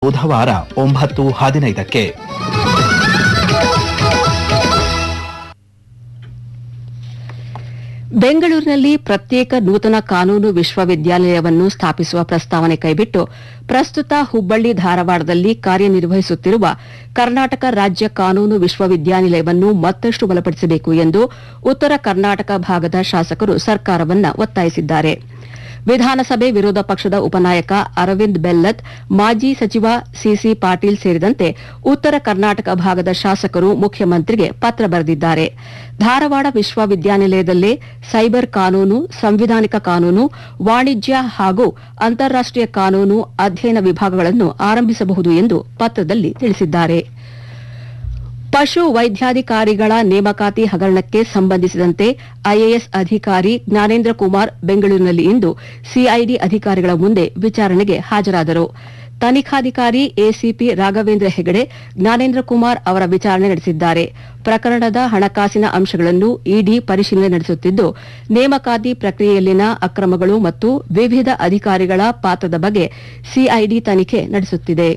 ಬುಧವಾರ ಒಂಬತ್ತು ಹದಿನೈದಕ್ಕೆ ಬೆಂಗಳೂರಿನಲ್ಲಿ ಪ್ರತ್ಯೇಕ ನೂತನ ಕಾನೂನು ವಿಶ್ವವಿದ್ಯಾಲಯವನ್ನು ಸ್ಥಾಪಿಸುವ ಪ್ರಸ್ತಾವನೆ ಕೈಬಿಟ್ಟು ಪ್ರಸ್ತುತ ಹುಬ್ಬಳ್ಳಿ ಧಾರವಾಡದಲ್ಲಿ ಕಾರ್ಯನಿರ್ವಹಿಸುತ್ತಿರುವ ಕರ್ನಾಟಕ ರಾಜ್ಯ ಕಾನೂನು ವಿಶ್ವವಿದ್ಯಾನಿಲಯವನ್ನು ಮತ್ತಷ್ಟು ಬಲಪಡಿಸಬೇಕು ಎಂದು ಉತ್ತರ ಕರ್ನಾಟಕ ಭಾಗದ ಶಾಸಕರು ಸರ್ಕಾರವನ್ನ ಒತ್ತಾಯಿಸಿದ್ದಾರೆ ವಿಧಾನಸಭೆ ವಿರೋಧ ಪಕ್ಷದ ಉಪನಾಯಕ ಅರವಿಂದ್ ಬೆಲ್ಲತ್ ಮಾಜಿ ಸಚಿವ ಸಿಸಿ ಪಾಟೀಲ್ ಸೇರಿದಂತೆ ಉತ್ತರ ಕರ್ನಾಟಕ ಭಾಗದ ಶಾಸಕರು ಮುಖ್ಯಮಂತ್ರಿಗೆ ಪತ್ರ ಬರೆದಿದ್ದಾರೆ ಧಾರವಾಡ ವಿಶ್ವವಿದ್ಯಾನಿಲಯದಲ್ಲೇ ಸೈಬರ್ ಕಾನೂನು ಸಂವಿಧಾನಿಕ ಕಾನೂನು ವಾಣಿಜ್ಯ ಹಾಗೂ ಅಂತಾರಾಷ್ಟೀಯ ಕಾನೂನು ಅಧ್ಯಯನ ವಿಭಾಗಗಳನ್ನು ಆರಂಭಿಸಬಹುದು ಎಂದು ಪತ್ರದಲ್ಲಿ ತಿಳಿಸಿದ್ದಾರೆ ಪಶು ವೈದ್ಯಾಧಿಕಾರಿಗಳ ನೇಮಕಾತಿ ಹಗರಣಕ್ಕೆ ಸಂಬಂಧಿಸಿದಂತೆ ಐಎಎಸ್ ಅಧಿಕಾರಿ ಜ್ಞಾನೇಂದ್ರ ಕುಮಾರ್ ಬೆಂಗಳೂರಿನಲ್ಲಿ ಇಂದು ಸಿಐಡಿ ಅಧಿಕಾರಿಗಳ ಮುಂದೆ ವಿಚಾರಣೆಗೆ ಹಾಜರಾದರು ತನಿಖಾಧಿಕಾರಿ ಎಸಿಪಿ ರಾಘವೇಂದ್ರ ಹೆಗಡೆ ಜ್ಞಾನೇಂದ್ರ ಕುಮಾರ್ ಅವರ ವಿಚಾರಣೆ ನಡೆಸಿದ್ದಾರೆ ಪ್ರಕರಣದ ಹಣಕಾಸಿನ ಅಂಶಗಳನ್ನು ಇಡಿ ಪರಿಶೀಲನೆ ನಡೆಸುತ್ತಿದ್ದು ನೇಮಕಾತಿ ಪ್ರಕ್ರಿಯೆಯಲ್ಲಿನ ಅಕ್ರಮಗಳು ಮತ್ತು ವಿವಿಧ ಅಧಿಕಾರಿಗಳ ಪಾತ್ರದ ಬಗ್ಗೆ ಸಿಐಡಿ ತನಿಖೆ ನಡೆಸುತ್ತಿದೆ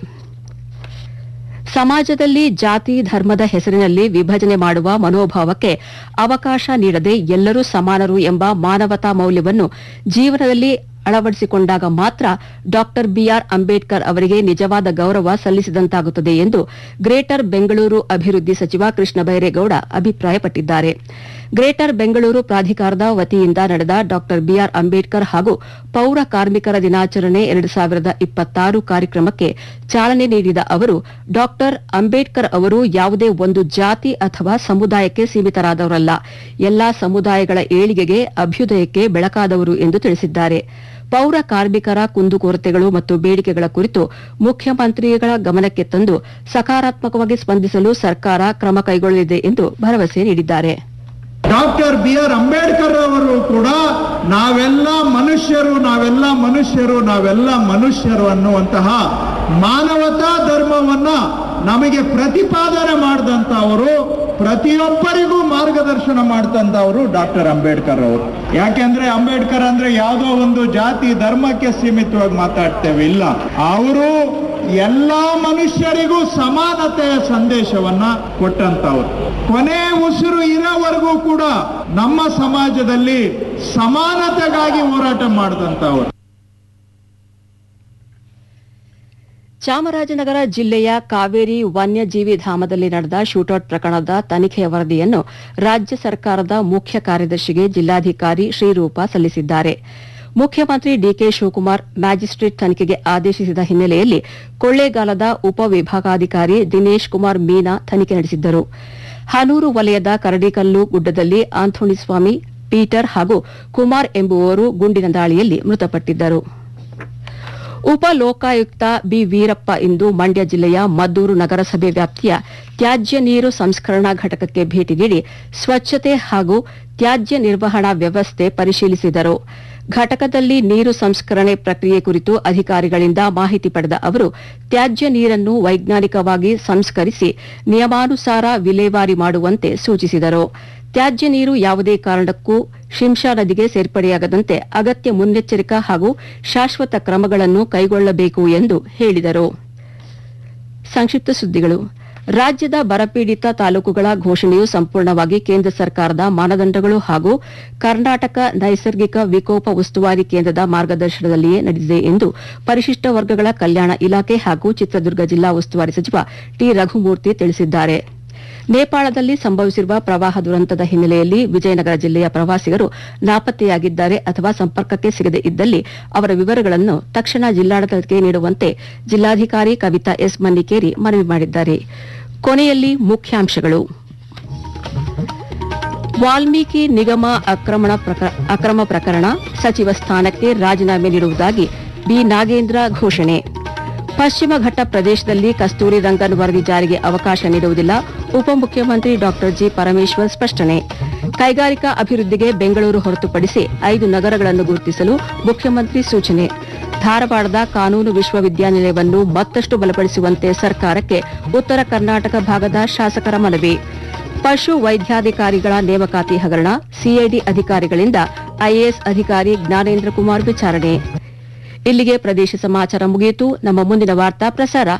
ಸಮಾಜದಲ್ಲಿ ಜಾತಿ ಧರ್ಮದ ಹೆಸರಿನಲ್ಲಿ ವಿಭಜನೆ ಮಾಡುವ ಮನೋಭಾವಕ್ಕೆ ಅವಕಾಶ ನೀಡದೆ ಎಲ್ಲರೂ ಸಮಾನರು ಎಂಬ ಮಾನವತಾ ಮೌಲ್ಯವನ್ನು ಜೀವನದಲ್ಲಿ ಅಳವಡಿಸಿಕೊಂಡಾಗ ಮಾತ್ರ ಡಾಕ್ಟರ್ ಬಿಆರ್ ಅಂಬೇಡ್ಕರ್ ಅವರಿಗೆ ನಿಜವಾದ ಗೌರವ ಸಲ್ಲಿಸಿದಂತಾಗುತ್ತದೆ ಎಂದು ಗ್ರೇಟರ್ ಬೆಂಗಳೂರು ಅಭಿವೃದ್ಧಿ ಸಚಿವ ಕೃಷ್ಣ ಬೈರೇಗೌಡ ಅಭಿಪ್ರಾಯಪಟ್ಟಿದ್ದಾರೆ ಗ್ರೇಟರ್ ಬೆಂಗಳೂರು ಪ್ರಾಧಿಕಾರದ ವತಿಯಿಂದ ನಡೆದ ಡಾಕ್ಟರ್ ಬಿಆರ್ ಅಂಬೇಡ್ಕರ್ ಹಾಗೂ ಪೌರ ಕಾರ್ಮಿಕರ ದಿನಾಚರಣೆ ಎರಡು ಸಾವಿರದ ಇಪ್ಪತ್ತಾರು ಕಾರ್ಯಕ್ರಮಕ್ಕೆ ಚಾಲನೆ ನೀಡಿದ ಅವರು ಡಾಕ್ಟರ್ ಅಂಬೇಡ್ಕರ್ ಅವರು ಯಾವುದೇ ಒಂದು ಜಾತಿ ಅಥವಾ ಸಮುದಾಯಕ್ಕೆ ಸೀಮಿತರಾದವರಲ್ಲ ಎಲ್ಲಾ ಸಮುದಾಯಗಳ ಏಳಿಗೆಗೆ ಅಭ್ಯುದಯಕ್ಕೆ ಬೆಳಕಾದವರು ಎಂದು ತಿಳಿಸಿದ್ದಾರೆ ಪೌರ ಕಾರ್ಮಿಕರ ಕುಂದುಕೊರತೆಗಳು ಮತ್ತು ಬೇಡಿಕೆಗಳ ಕುರಿತು ಮುಖ್ಯಮಂತ್ರಿಗಳ ಗಮನಕ್ಕೆ ತಂದು ಸಕಾರಾತ್ಮಕವಾಗಿ ಸ್ಪಂದಿಸಲು ಸರ್ಕಾರ ಕ್ರಮ ಕೈಗೊಳ್ಳಲಿದೆ ಎಂದು ಭರವಸೆ ನೀಡಿದ್ದಾರೆ ಡಾಕ್ಟರ್ ಬಿ ಆರ್ ಅಂಬೇಡ್ಕರ್ ಅವರು ಕೂಡ ನಾವೆಲ್ಲ ಮನುಷ್ಯರು ನಾವೆಲ್ಲ ಮನುಷ್ಯರು ನಾವೆಲ್ಲ ಮನುಷ್ಯರು ಅನ್ನುವಂತಹ ಮಾನವತಾ ಧರ್ಮವನ್ನ ನಮಗೆ ಪ್ರತಿಪಾದನೆ ಮಾಡಿದಂತವರು ಪ್ರತಿಯೊಬ್ಬರಿಗೂ ಮಾರ್ಗದರ್ಶನ ಮಾಡಿದಂತವರು ಡಾಕ್ಟರ್ ಅಂಬೇಡ್ಕರ್ ಅವರು ಯಾಕೆಂದ್ರೆ ಅಂಬೇಡ್ಕರ್ ಅಂದ್ರೆ ಯಾವುದೋ ಒಂದು ಜಾತಿ ಧರ್ಮಕ್ಕೆ ಸೀಮಿತವಾಗಿ ಮಾತಾಡ್ತೇವೆ ಇಲ್ಲ ಅವರು ಎಲ್ಲಾ ಮನುಷ್ಯರಿಗೂ ಸಮಾನತೆಯ ಸಂದೇಶವನ್ನ ಕೊಟ್ಟಂತವ್ರು ಕೊನೆ ಉಸಿರು ಇರೋವರೆಗೂ ಕೂಡ ನಮ್ಮ ಸಮಾಜದಲ್ಲಿ ಸಮಾನತೆಗಾಗಿ ಹೋರಾಟ ಮಾಡಿದಂತವ್ರು ಚಾಮರಾಜನಗರ ಜಿಲ್ಲೆಯ ಕಾವೇರಿ ವನ್ಯಜೀವಿ ಧಾಮದಲ್ಲಿ ನಡೆದ ಶೂಟೌಟ್ ಪ್ರಕರಣದ ತನಿಖೆಯ ವರದಿಯನ್ನು ರಾಜ್ಯ ಸರ್ಕಾರದ ಮುಖ್ಯ ಕಾರ್ಯದರ್ಶಿಗೆ ಜಿಲ್ಲಾಧಿಕಾರಿ ಶ್ರೀರೂಪ ಸಲ್ಲಿಸಿದ್ದಾರೆ ಮುಖ್ಯಮಂತ್ರಿ ಡಿಕೆ ಶಿವಕುಮಾರ್ ಮ್ಯಾಜಿಸ್ಟ್ರೇಟ್ ತನಿಖೆಗೆ ಆದೇಶಿಸಿದ ಹಿನ್ನೆಲೆಯಲ್ಲಿ ಕೊಳ್ಳೇಗಾಲದ ಉಪವಿಭಾಗಾಧಿಕಾರಿ ದಿನೇಶ್ ಕುಮಾರ್ ಮೀನಾ ತನಿಖೆ ನಡೆಸಿದ್ದರು ಹನೂರು ವಲಯದ ಕರಡಿಕಲ್ಲು ಗುಡ್ಡದಲ್ಲಿ ಆಂಥೋಣಿಸ್ವಾಮಿ ಪೀಟರ್ ಹಾಗೂ ಕುಮಾರ್ ಎಂಬುವವರು ಗುಂಡಿನ ದಾಳಿಯಲ್ಲಿ ಮೃತಪಟ್ಟಿದ್ದರು ಉಪ ಲೋಕಾಯುಕ್ತ ಬಿ ವೀರಪ್ಪ ಇಂದು ಮಂಡ್ಯ ಜಿಲ್ಲೆಯ ಮದ್ದೂರು ನಗರಸಭೆ ವ್ಯಾಪ್ತಿಯ ತ್ಯಾಜ್ಯ ನೀರು ಸಂಸ್ಕರಣಾ ಘಟಕಕ್ಕೆ ಭೇಟಿ ನೀಡಿ ಸ್ವಚ್ಛತೆ ಹಾಗೂ ತ್ಯಾಜ್ಯ ನಿರ್ವಹಣಾ ವ್ಯವಸ್ಥೆ ಪರಿಶೀಲಿಸಿದರು ಘಟಕದಲ್ಲಿ ನೀರು ಸಂಸ್ಕರಣೆ ಪ್ರಕ್ರಿಯೆ ಕುರಿತು ಅಧಿಕಾರಿಗಳಿಂದ ಮಾಹಿತಿ ಪಡೆದ ಅವರು ತ್ಯಾಜ್ಯ ನೀರನ್ನು ವೈಜ್ಞಾನಿಕವಾಗಿ ಸಂಸ್ಕರಿಸಿ ನಿಯಮಾನುಸಾರ ವಿಲೇವಾರಿ ಮಾಡುವಂತೆ ಸೂಚಿಸಿದರು ತ್ಯಾಜ್ಯ ನೀರು ಯಾವುದೇ ಕಾರಣಕ್ಕೂ ಶಿಂಷಾ ನದಿಗೆ ಸೇರ್ಪಡೆಯಾಗದಂತೆ ಅಗತ್ಯ ಮುನ್ನೆಚ್ಚರಿಕಾ ಹಾಗೂ ಶಾಶ್ವತ ಕ್ರಮಗಳನ್ನು ಕೈಗೊಳ್ಳಬೇಕು ಎಂದು ಹೇಳಿದರು ಸಂಕ್ಷಿಪ್ತ ಸುದ್ದಿಗಳು ರಾಜ್ಯದ ಬರಪೀಡಿತ ತಾಲೂಕುಗಳ ಘೋಷಣೆಯು ಸಂಪೂರ್ಣವಾಗಿ ಕೇಂದ್ರ ಸರ್ಕಾರದ ಮಾನದಂಡಗಳು ಹಾಗೂ ಕರ್ನಾಟಕ ನೈಸರ್ಗಿಕ ವಿಕೋಪ ಉಸ್ತುವಾರಿ ಕೇಂದ್ರದ ಮಾರ್ಗದರ್ಶನದಲ್ಲಿಯೇ ನಡೆದಿದೆ ಎಂದು ಪರಿಶಿಷ್ಟ ವರ್ಗಗಳ ಕಲ್ಯಾಣ ಇಲಾಖೆ ಹಾಗೂ ಚಿತ್ರದುರ್ಗ ಜಿಲ್ಲಾ ಉಸ್ತುವಾರಿ ಸಚಿವ ಟಿ ರಘುಮೂರ್ತಿ ತಿಳಿಸಿದ್ದಾರೆ ನೇಪಾಳದಲ್ಲಿ ಸಂಭವಿಸಿರುವ ಪ್ರವಾಹ ದುರಂತದ ಹಿನ್ನೆಲೆಯಲ್ಲಿ ವಿಜಯನಗರ ಜಿಲ್ಲೆಯ ಪ್ರವಾಸಿಗರು ನಾಪತ್ತೆಯಾಗಿದ್ದಾರೆ ಅಥವಾ ಸಂಪರ್ಕಕ್ಕೆ ಸಿಗದೇ ಇದ್ದಲ್ಲಿ ಅವರ ವಿವರಗಳನ್ನು ತಕ್ಷಣ ಜಿಲ್ಲಾಡಳಿತಕ್ಕೆ ನೀಡುವಂತೆ ಜಿಲ್ಲಾಧಿಕಾರಿ ಕವಿತಾ ಎಸ್ ಮನ್ನಿಕೇರಿ ಮನವಿ ಮಾಡಿದ್ದಾರೆ ಕೊನೆಯಲ್ಲಿ ಮುಖ್ಯಾಂಶಗಳು ವಾಲ್ಮೀಕಿ ನಿಗಮ ಅಕ್ರಮಣ ಪ್ರಕ- ಅಕ್ರಮ ಪ್ರಕರಣ ಸಚಿವ ಸ್ಥಾನಕ್ಕೆ ರಾಜೀನಾಮೆ ನೀಡುವುದಾಗಿ ಬಿ ನಾಗೇಂದ್ರ ಘೋಷಣೆ ಪಶ್ಚಿಮ ಘಟ್ಟ ಪ್ರದೇಶದಲ್ಲಿ ಕಸ್ತೂರಿ ರಂಗನ್ ವರದಿ ಜಾರಿಗೆ ಅವಕಾಶ ನೀಡುವುದಿಲ್ಲ ಉಪಮುಖ್ಯಮಂತ್ರಿ ಡಾ ಜಿ ಪರಮೇಶ್ವರ್ ಸ್ಪಷ್ಟನೆ ಕೈಗಾರಿಕಾ ಅಭಿವೃದ್ಧಿಗೆ ಬೆಂಗಳೂರು ಹೊರತುಪಡಿಸಿ ಐದು ನಗರಗಳನ್ನು ಗುರುತಿಸಲು ಮುಖ್ಯಮಂತ್ರಿ ಸೂಚನೆ ಧಾರವಾಡದ ಕಾನೂನು ವಿಶ್ವವಿದ್ಯಾನಿಲಯವನ್ನು ಮತ್ತಷ್ಟು ಬಲಪಡಿಸುವಂತೆ ಸರ್ಕಾರಕ್ಕೆ ಉತ್ತರ ಕರ್ನಾಟಕ ಭಾಗದ ಶಾಸಕರ ಮನವಿ ಪಶು ವೈದ್ಯಾಧಿಕಾರಿಗಳ ನೇಮಕಾತಿ ಹಗರಣ ಸಿಐಡಿ ಅಧಿಕಾರಿಗಳಿಂದ ಐಎಎಸ್ ಅಧಿಕಾರಿ ಜ್ಞಾನೇಂದ್ರ ಕುಮಾರ್ ವಿಚಾರಣೆ ಇಲ್ಲಿಗೆ ಪ್ರದೇಶ ಸಮಾಚಾರ ಮುಗಿಯಿತು ನಮ್ಮ ಮುಂದಿನ ವಾರ್ತಾ ಪ್ರಸಾರ